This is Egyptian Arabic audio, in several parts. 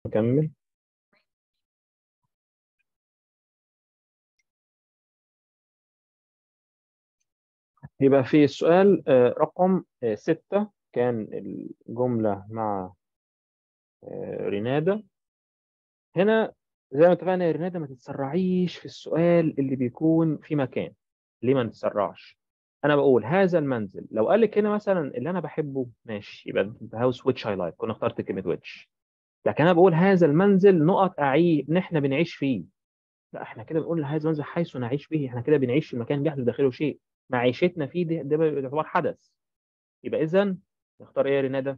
نكمل يبقى في السؤال آه، رقم آه، ستة كان الجملة مع آه، رينادا هنا زي ما اتفقنا يا رينادا ما تتسرعيش في السؤال اللي بيكون في مكان ليه ما نتسرعش انا بقول هذا المنزل لو قال لك هنا مثلا اللي انا بحبه ماشي يبقى ذا هاوس ويتش اي لايك كنا اخترت كلمه ويتش لكن انا بقول هذا المنزل نقط اعي ان احنا بنعيش فيه لا احنا كده بنقول هذا المنزل حيث نعيش به احنا كده بنعيش في مكان بيحدث داخله شيء معيشتنا فيه ده, ده يعتبر حدث يبقى اذا نختار ايه يا رينادا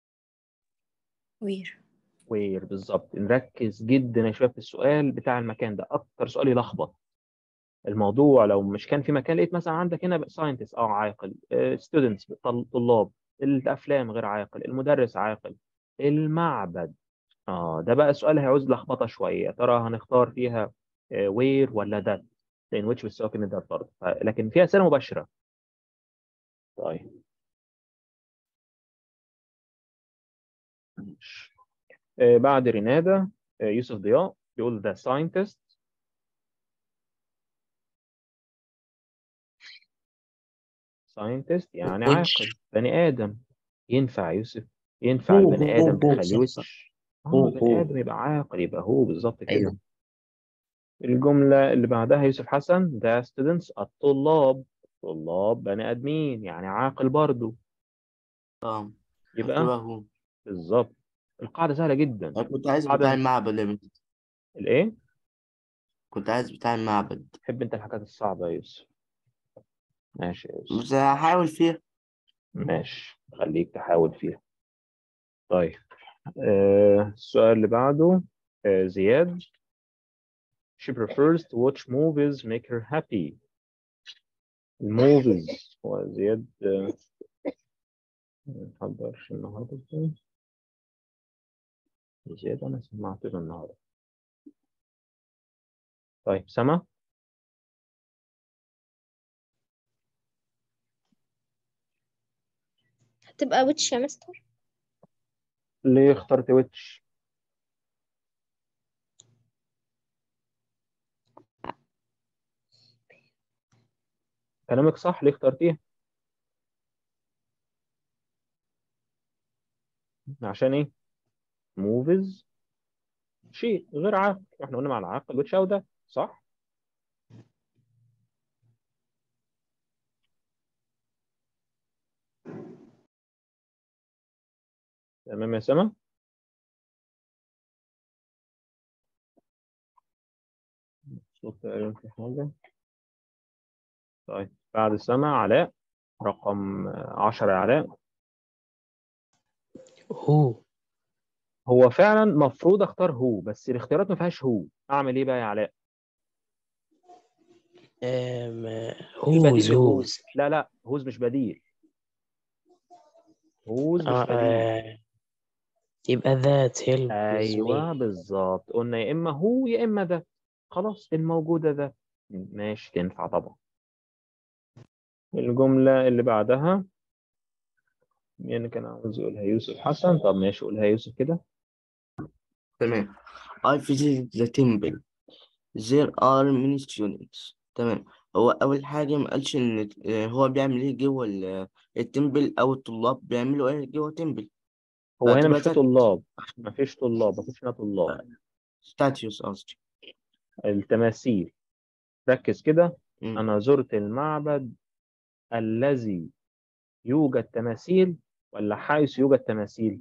وير وير بالظبط نركز جدا يا شباب في السؤال بتاع المكان ده اكتر سؤال يلخبط الموضوع لو مش كان في مكان لقيت مثلا عندك هنا ساينتست اه عاقل ستودنتس طلاب الافلام غير عاقل المدرس عاقل المعبد اه ده بقى سؤال هيعوز لخبطه شويه يا ترى هنختار فيها وير ولا ذات لان ويتش بتساوي كلمه ذات برضه ف- لكن فيها اسئله مباشره طيب ماشي. آه، بعد رينادا آه، يوسف ضياء بيقول the scientist scientist يعني Which- عاقل بني آدم ينفع يوسف ينفع هو- البني هو- آدم هو، تخليه صح، وش صح. اه هو- بني هو. آدم يبقى عاقل يبقى هو بالظبط كده أيوه. الجملة اللي بعدها يوسف حسن the students الطلاب طلاب بني آدمين يعني عاقل برضو اه يبقى هتبقى هو بالظبط القاعدة سهلة جدا أنا كنت عايز قاعدة- بتاع المعبد يا بنت. الإيه؟ كنت عايز بتاع المعبد تحب أنت الحاجات الصعبة يا يوسف ماشي يا يوسف بس هحاول فيها ماشي خليك تحاول فيها طيب آه السؤال اللي بعده آه زياد she prefers to watch movies make her happy الموفيز هو زياد آه، ما نحضرش النهارده ازاي زياد انا سمعت له النهارده طيب سما هتبقى ويتش يا مستر ليه اخترت ويتش كلامك صح ليه اخترتيها عشان ايه موفيز شيء غير عاقل احنا قلنا مع العاقل ويتش او ده صح تمام يا سما صوت تقريبا في حاجة طيب بعد سما علاء رقم عشرة يا علاء هو هو فعلا مفروض اختار هو بس الاختيارات ما فيهاش هو اعمل ايه بقى يا علاء أم في بديل هوز لهوز هوز لا لا هوز مش بديل هوز مش آه، بديل آه، يبقى ذات هيلب ايوه بالظبط قلنا يا اما هو يا اما ده خلاص الموجوده ده ماشي تنفع طبعا الجمله اللي بعدها مين كان عاوز يقولها يوسف حسن طب ماشي قولها يوسف كده تمام I visited the temple there are many students تمام هو أول حاجة ما قالش إن آه، هو بيعمل إيه جوه ال- التمبل أو الطلاب بيعملوا إيه جوه التمبل هو هنا فهتبقى مش في ذات طلاب ما فيش طلاب ما فيش هنا طلاب statues قصدي التماثيل ركز كده مم. انا زرت المعبد الذي يوجد تماثيل ولا حيث يوجد تماثيل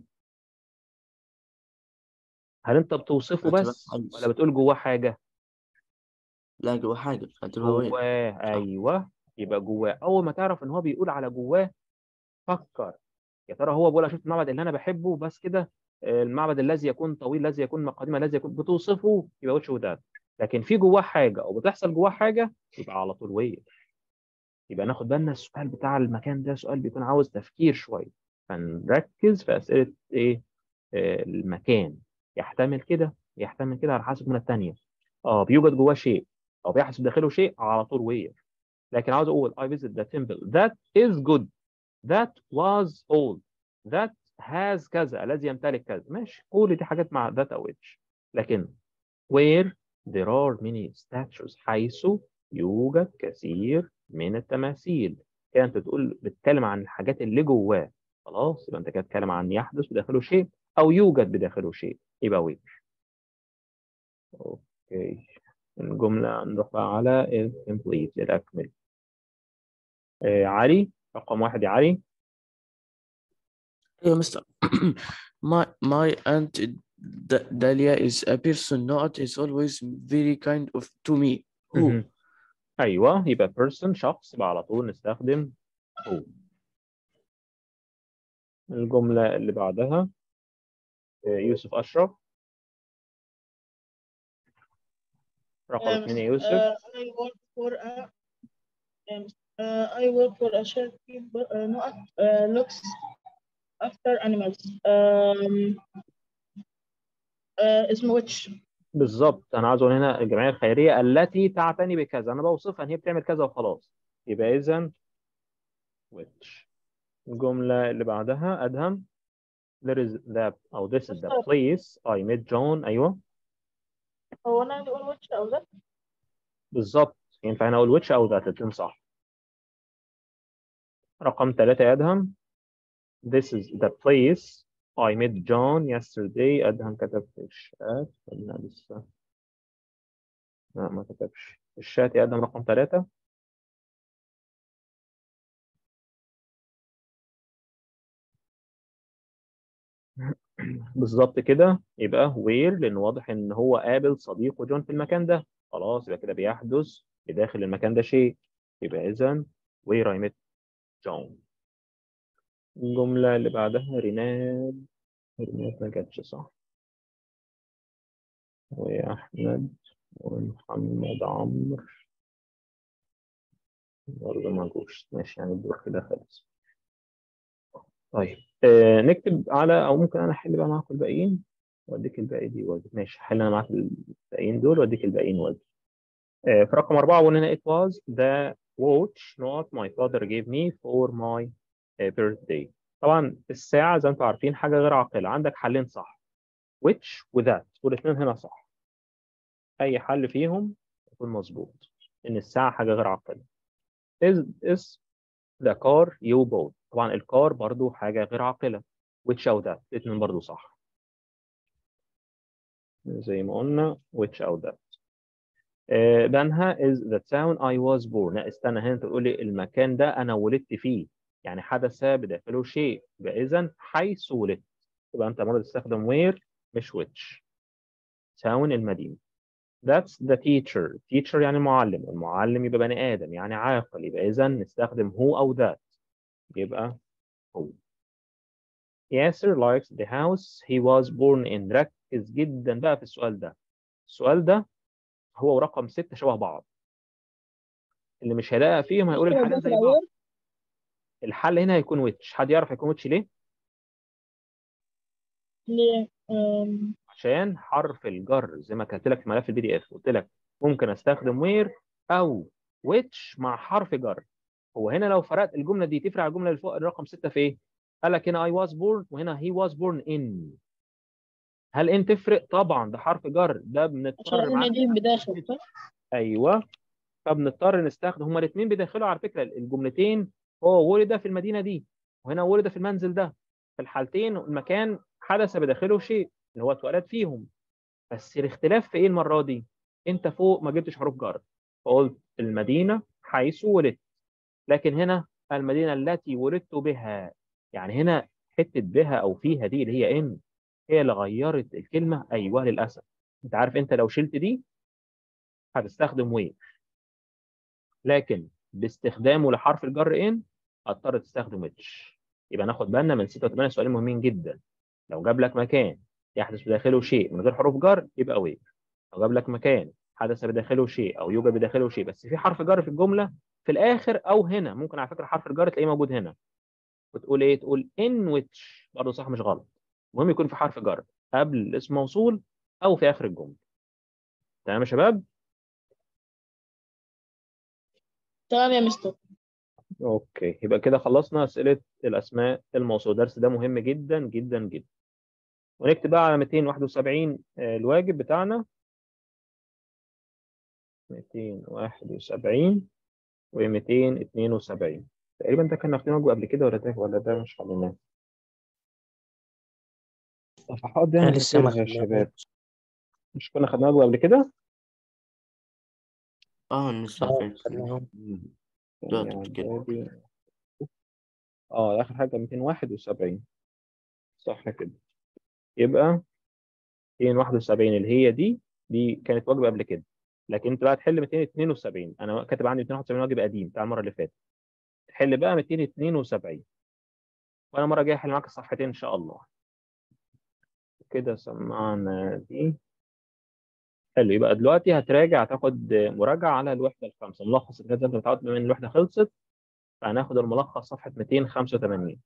هل انت بتوصفه هتبقى بس حيث. ولا بتقول جواه حاجه لا جوه حاجة هتبقى وين جواه ايوه يبقى جواه اول ما تعرف ان هو بيقول على جواه فكر يا ترى هو بيقول أنا شفت المعبد اللي انا بحبه بس كده آه، المعبد الذي يكون طويل الذي يكون مقاديم الذي يكون بتوصفه يبقى وش ده لكن في جواه حاجه او بتحصل جواه حاجه يبقى على طول وير يبقى ناخد بالنا السؤال بتاع المكان ده سؤال بيكون عاوز تفكير شويه فنركز في اسئله ايه آه، المكان يحتمل كده يحتمل كده على حسب من الثانيه اه بيوجد جواه شيء او بيحدث داخله شيء على طول وير لكن عاوز اقول I visit the temple that is good that was old that has كذا الذي يمتلك كذا ماشي كل دي حاجات مع that أو which لكن where there are many statues حيث يوجد كثير من التماثيل كده انت تقول بتتكلم عن الحاجات اللي جواه خلاص يبقى انت كده بتتكلم عن يحدث بداخله شيء او يوجد بداخله شيء يبقى where اوكي الجملة نروح بقى على ال complete الأكمل آه علي رقم واحد يا علي أيوة مستر my my aunt D- Dahlia is a person not is always very kind of to me who مهم. أيوه يبقى person شخص يبقى على طول نستخدم هو الجملة اللي بعدها آه، يوسف أشرف رقم Um, اثنين يا يوسف uh, I work for a um, uh, I work for a charity but, uh, not, uh, looks after animals. Um, uh, اسمه which بالظبط أنا عايز أقول هنا الجمعية الخيرية التي تعتني بكذا أنا بوصفها إن هي بتعمل كذا وخلاص يبقى إذا which الجملة اللي بعدها أدهم there is the أو this is the place I met John أيوه هو أنا اللي أقول which أو ده بالظبط ينفع هنا أقول which أو that الاتنين صح رقم ثلاثة يا أدهم this is the place I met John yesterday أدهم كتب في الشات قلنا لسه لا ما كتبش في الشات يا أدهم رقم ثلاثة بالظبط كده يبقى where لأن واضح إن هو قابل صديقه جون في المكان ده خلاص يبقى كده بيحدث بداخل المكان ده شيء يبقى إذا where I met John الجملة اللي بعدها ريناد ريناد ما جاتش صح وأحمد ومحمد عمرو برضه ما جوش ماشي يعني الدور كده خلص طيب آه نكتب على أو ممكن أنا أحل بقى معاكم الباقيين وأديك الباقي دي وزن ماشي أحل أنا معاك الباقيين دول وأديك الباقيين وزن آه في رقم أربعة قلنا هنا it was the watch not my father gave me for my آه، birthday طبعا الساعة زي ما انتم عارفين حاجة غير عاقلة عندك حلين صح which وذات والاثنين هنا صح أي حل فيهم يكون مظبوط إن الساعة حاجة غير عاقلة is is the car you bought طبعا الكار برضو حاجة غير عاقلة which أو that الاثنين برضو صح زي ما قلنا which أو that آه، بنها is the town I was born لا استنى هنا انت تقول لي المكان ده أنا ولدت فيه يعني حدث بداخله شيء يبقى إذا حيث ولدت يبقى أنت مرة تستخدم where مش which town المدينة That's the teacher teacher يعني معلم المعلم يبقى بني آدم يعني عاقل يبقى إذا نستخدم who أو that يبقى هو ياسر likes the house he was born in ركز جدا بقى في السؤال ده السؤال ده هو ورقم ستة شبه بعض اللي مش هيلاقي فيهم هيقول الحل زي بعض الحل هنا هيكون which حد يعرف هيكون which ليه؟ ليه؟ um, عشان حرف الجر زي ما كتبت لك في ملف البي دي اف قلت لك ممكن استخدم وير او which مع حرف جر هو هنا لو فرقت الجمله دي تفرق على الجمله اللي فوق الرقم 6 في ايه؟ قال لك هنا I was born وهنا he was born in هل ان تفرق؟ طبعا ده حرف جر ده عشان بنضطر معاه أنا دي بداخل صح؟ ايوه فبنضطر نستخدم هما الاثنين بيدخلوا على فكره الجملتين هو ولد في المدينه دي وهنا ولد في المنزل ده في الحالتين المكان حدث بداخله شيء اللي هو اتولد فيهم بس الاختلاف في ايه المره دي؟ انت فوق ما جبتش حروف جر فقلت المدينه حيث ولدت لكن هنا المدينه التي ولدت بها يعني هنا حته بها او فيها دي اللي هي ان هي اللي غيرت الكلمه ايوه للاسف انت عارف انت لو شلت دي هتستخدم وين لكن باستخدامه لحرف الجر ان هتضطر تستخدم اتش يبقى ناخد بالنا من 6 و8 سؤالين مهمين جدا لو جاب لك مكان يحدث بداخله شيء من غير حروف جر يبقى وين لو جاب لك مكان حدث بداخله شيء او يوجد بداخله شيء بس في حرف جر في الجمله في الاخر او هنا ممكن على فكره حرف الجر تلاقيه موجود هنا وتقول ايه تقول ان ويتش برضه صح مش غلط المهم يكون في حرف جر قبل اسم موصول او في اخر الجمله تمام يا شباب تمام يا مستر اوكي يبقى كده خلصنا اسئله الأسماء الموصولة الدرس ده مهم جدا جدا جدا ونكتب بقى على 271 آه، الواجب بتاعنا 271 و 272 تقريبا ده كان واخدين واجب قبل كده ولا ده ولا ده مش حليناه صفحات دي أنا انا لسه ما فاكرها يا شباب خدناهوش. مش كنا خدناها واجب قبل كده؟ اه لسه اه فاكر خدناهم لا يعني تفتكر. إعدادي. اه آخر حاجة 271 صح كده يبقى 271 اللي هي دي دي كانت واجبة قبل كده لكن انت بقى تحل 272 انا كاتب عندي 271 واجب قديم بتاع المرة اللي فاتت تحل بقى 272 وانا المرة الجاية هحل معاك الصفحتين ان شاء الله كده سمعنا دي حلو يبقى دلوقتي هتراجع هتاخد مراجعة على الوحدة الخامسة ملخص الكتاب زي ما انت متعود بما ان الوحدة خلصت فهناخد الملخص صفحة 285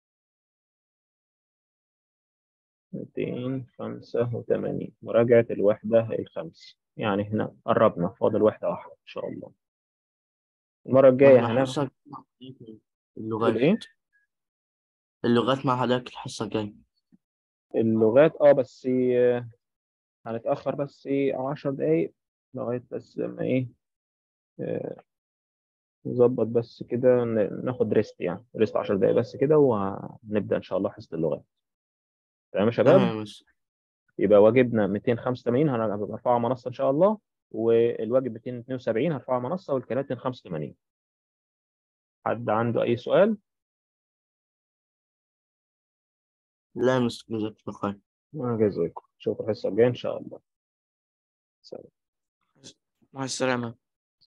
285 مراجعة الوحدة الخامسة يعني هنا قربنا فاضل وحدة واحدة إن شاء الله المرة الجاية ولا هناخد حصة تقول اللغات إيه؟ اللغات مع حضرتك الحصة الجاية اللغات اه بس آه، هنتأخر بس ايه 10 دقايق لغاية بس ما ايه آه، نظبط بس كده ن- ناخد ريست يعني ريست 10 دقايق بس كده وهنبدأ إن شاء الله حصة اللغات تمام يا شباب؟ تمام بس يبقى واجبنا 285 هنرفعه على منصة إن شاء الله والواجب 272 هرفعه على منصة والكلام 285 حد عنده أي سؤال؟ لا مش جزاك الله خير ما جزاكم نشوف الحصة الجاية إن شاء الله سلام مع السلامة